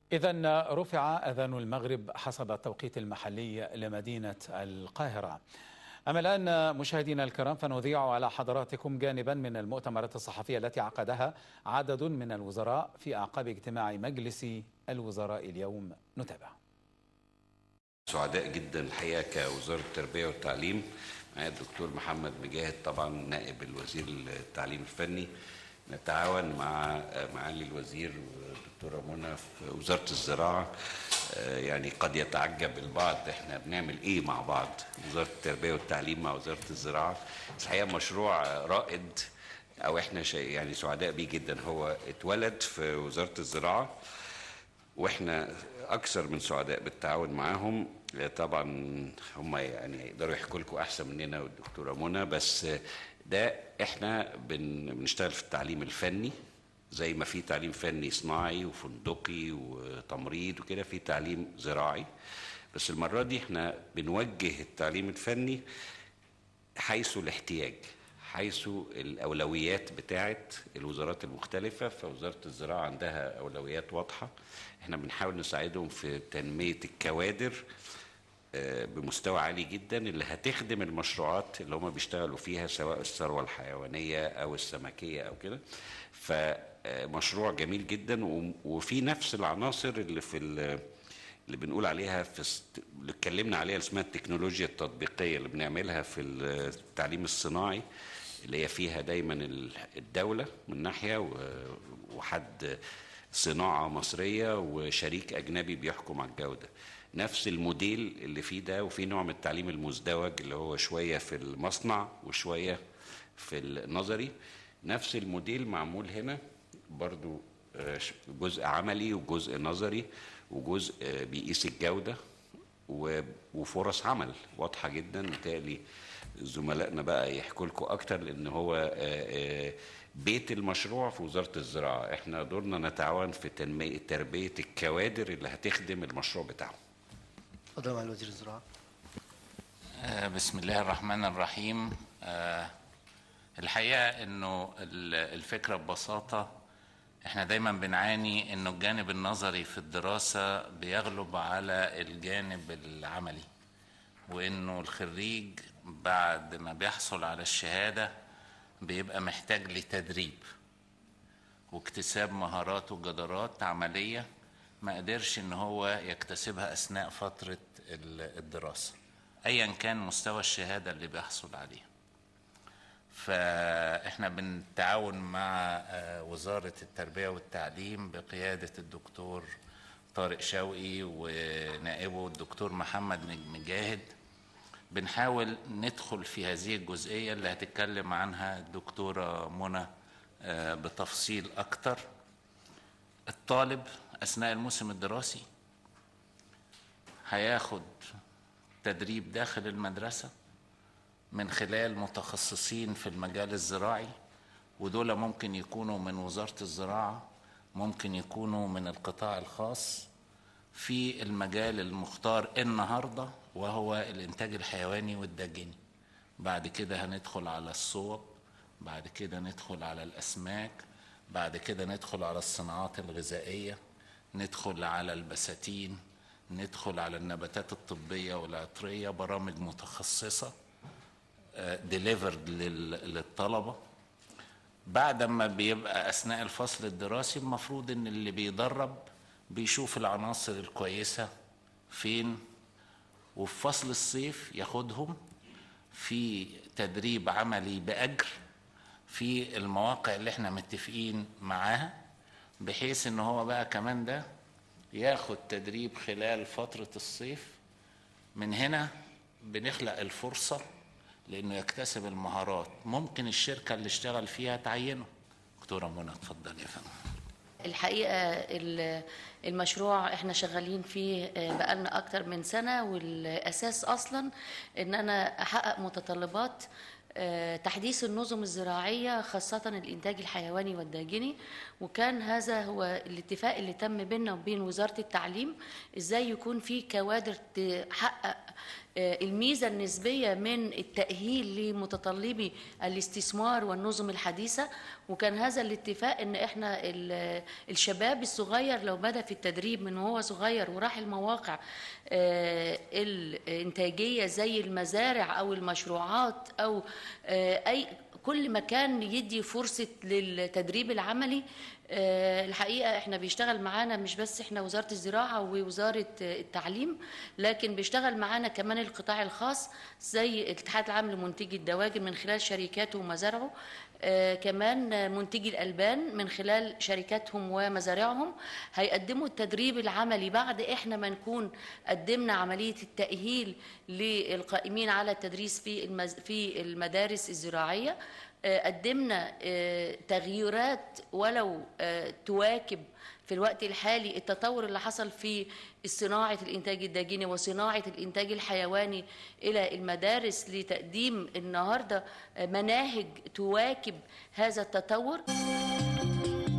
إذا رفع أذان المغرب حسب التوقيت المحلي لمدينة القاهرة أما الآن مشاهدينا الكرام فنذيع على حضراتكم جانبا من المؤتمرات الصحفية التي عقدها عدد من الوزراء في أعقاب اجتماع مجلس الوزراء اليوم نتابع سعداء جدا الحقيقه كوزاره التربيه والتعليم معايا الدكتور محمد مجاهد طبعا نائب الوزير التعليم الفني نتعاون مع معالي الوزير الدكتوره منى في وزاره الزراعه يعني قد يتعجب البعض احنا بنعمل ايه مع بعض وزاره التربيه والتعليم مع وزاره الزراعه الحقيقه مشروع رائد او احنا يعني سعداء بيه جدا هو اتولد في وزاره الزراعه واحنا اكثر من سعداء بالتعاون معاهم طبعا هم يعني يقدروا يحكوا لكم احسن مننا والدكتوره منى بس ده احنا بن بنشتغل في التعليم الفني زي ما في تعليم فني صناعي وفندقي وتمريض وكده في تعليم زراعي بس المره دي احنا بنوجه التعليم الفني حيث الاحتياج حيث الاولويات بتاعه الوزارات المختلفه فوزاره الزراعه عندها اولويات واضحه احنا بنحاول نساعدهم في تنميه الكوادر بمستوى عالي جدا اللي هتخدم المشروعات اللي هم بيشتغلوا فيها سواء الثروه الحيوانيه او السمكيه او كده فمشروع جميل جدا وفي نفس العناصر اللي في اللي بنقول عليها في اللي اتكلمنا عليها اللي اسمها التكنولوجيا التطبيقيه اللي بنعملها في التعليم الصناعي اللي هي فيها دايما الدوله من ناحيه وحد صناعه مصريه وشريك اجنبي بيحكم على الجوده نفس الموديل اللي فيه ده وفي نوع من التعليم المزدوج اللي هو شويه في المصنع وشويه في النظري نفس الموديل معمول هنا برضو جزء عملي وجزء نظري وجزء بيقيس الجوده وفرص عمل واضحه جدا بالتالي زملائنا بقى يحكوا لكم اكتر لان هو بيت المشروع في وزاره الزراعه احنا دورنا نتعاون في تنميه تربيه الكوادر اللي هتخدم المشروع بتاعهم اتفضل مع وزير الزراعه بسم الله الرحمن الرحيم الحقيقه انه الفكره ببساطه احنا دايما بنعاني انه الجانب النظري في الدراسه بيغلب على الجانب العملي وانه الخريج بعد ما بيحصل على الشهاده بيبقى محتاج لتدريب واكتساب مهارات وجدارات عمليه ما قدرش ان هو يكتسبها اثناء فتره الدراسه ايا كان مستوى الشهاده اللي بيحصل عليها فاحنا بنتعاون مع وزاره التربيه والتعليم بقياده الدكتور طارق شوقي ونائبه الدكتور محمد مجاهد بنحاول ندخل في هذه الجزئيه اللي هتتكلم عنها الدكتوره منى بتفصيل اكتر الطالب اثناء الموسم الدراسي هياخد تدريب داخل المدرسه من خلال متخصصين في المجال الزراعي ودول ممكن يكونوا من وزاره الزراعه ممكن يكونوا من القطاع الخاص في المجال المختار النهارده وهو الانتاج الحيواني والداجني بعد كده هندخل على الصوب بعد كده ندخل على الاسماك بعد كده ندخل على الصناعات الغذائيه ندخل على البساتين ندخل على النباتات الطبيه والعطريه برامج متخصصه ديليفرد للطلبه بعد ما بيبقى اثناء الفصل الدراسي المفروض ان اللي بيدرب بيشوف العناصر الكويسه فين وفي فصل الصيف ياخدهم في تدريب عملي باجر في المواقع اللي احنا متفقين معاها بحيث ان هو بقى كمان ده ياخد تدريب خلال فتره الصيف من هنا بنخلق الفرصه لانه يكتسب المهارات ممكن الشركه اللي اشتغل فيها تعينه دكتوره منى اتفضل يا فندم الحقيقه المشروع احنا شغالين فيه بقالنا اكتر من سنه والاساس اصلا ان انا احقق متطلبات آه، تحديث النظم الزراعية خاصة الإنتاج الحيواني والداجني وكان هذا هو الاتفاق اللي تم بيننا وبين وزارة التعليم إزاي يكون في كوادر تحقق آه، الميزة النسبية من التأهيل لمتطلبي الاستثمار والنظم الحديثة وكان هذا الاتفاق ان احنا ال- الشباب الصغير لو بدأ في التدريب من وهو صغير وراح المواقع آه، الانتاجية زي المزارع او المشروعات او آه، اي كل مكان يدي فرصة للتدريب العملي آه، الحقيقة احنا بيشتغل معانا مش بس احنا وزارة الزراعة ووزارة آه، التعليم لكن بيشتغل معانا كمان القطاع الخاص زي الاتحاد العام لمنتجي الدواجن من خلال شركاته ومزارعه آه، كمان آه، منتجي الألبان من خلال شركاتهم ومزارعهم هيقدموا التدريب العملي بعد احنا ما نكون قدمنا عملية التأهيل للقائمين على التدريس في المز... في المدارس الزراعية آه، قدمنا آه، تغييرات ولو آه، تواكب في الوقت الحالي التطور اللي حصل في صناعة الإنتاج الداجيني وصناعة الإنتاج الحيواني إلى المدارس لتقديم النهاردة آه، مناهج تواكب هذا التطور